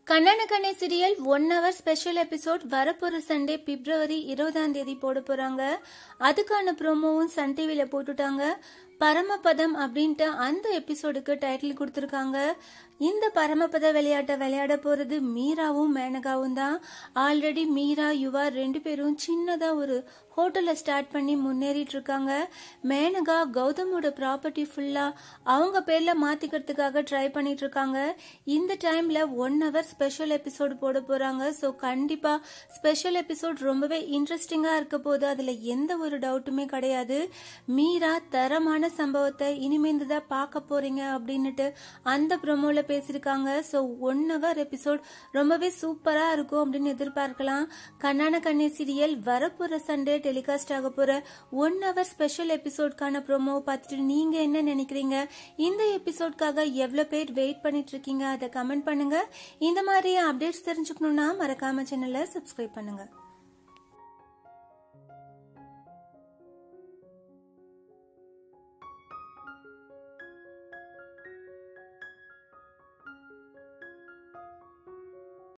கண்ணன Kanne serial one hour special episode வரப்போற Sunday பிப்ரவரி இருபதாம் தேதி போட போறாங்க அதுக்கான ப்ரோமோவும் சன் டிவில போட்டுட்டாங்க பரமபதம் அப்படின்ட்டு அந்த எபிசோடுக்கு டைட்டில் கொடுத்துருக்காங்க இந்த பரமபத விளையாட்டை விளையாட போறது மீராவும் மேனகாவும் தான் ஆல்ரெடி மீரா யுவா ரெண்டு பேரும் சின்னதா ஒரு ஹோட்டலை ஸ்டார்ட் பண்ணி முன்னேறிட்டு இருக்காங்க மேனகா கௌதமோட ப்ராப்பர்ட்டி ஃபுல்லா அவங்க பேர்ல மாத்திக்கிறதுக்காக ட்ரை பண்ணிட்டு இருக்காங்க இந்த டைம்ல ஒன் ஹவர் ஸ்பெஷல் எபிசோடு போட போறாங்க ஸோ கண்டிப்பா ஸ்பெஷல் எபிசோட் ரொம்பவே இன்ட்ரெஸ்டிங்கா இருக்க போது அதுல எந்த ஒரு டவுட்டுமே கிடையாது மீரா தரமான சம்பவத்தை இனிமேந்து தான் பார்க்க போறீங்க அப்படின்னுட்டு அந்த ப்ரொமோல பேசியிருக்காங்க ஸோ ஒன் ஹவர் எபிசோட் ரொம்பவே சூப்பரா இருக்கும் அப்படின்னு எதிர்பார்க்கலாம் கண்ணான கண்ணே சீரியல் வரப்போற சண்டே டெலிகாஸ்ட் ஆக போற ஒன் ஹவர் ஸ்பெஷல் எபிசோட்கான ப்ரோமோ பார்த்துட்டு நீங்க என்ன நினைக்கிறீங்க இந்த எபிசோட்காக எவ்வளவு பேர் வெயிட் பண்ணிட்டு இருக்கீங்க அதை கமெண்ட் பண்ணுங்க இந்த மாதிரி அப்டேட்ஸ் தெரிஞ்சுக்கணும்னா மறக்காம சேனலை சப்ஸ்கிரைப் பண்ணுங்க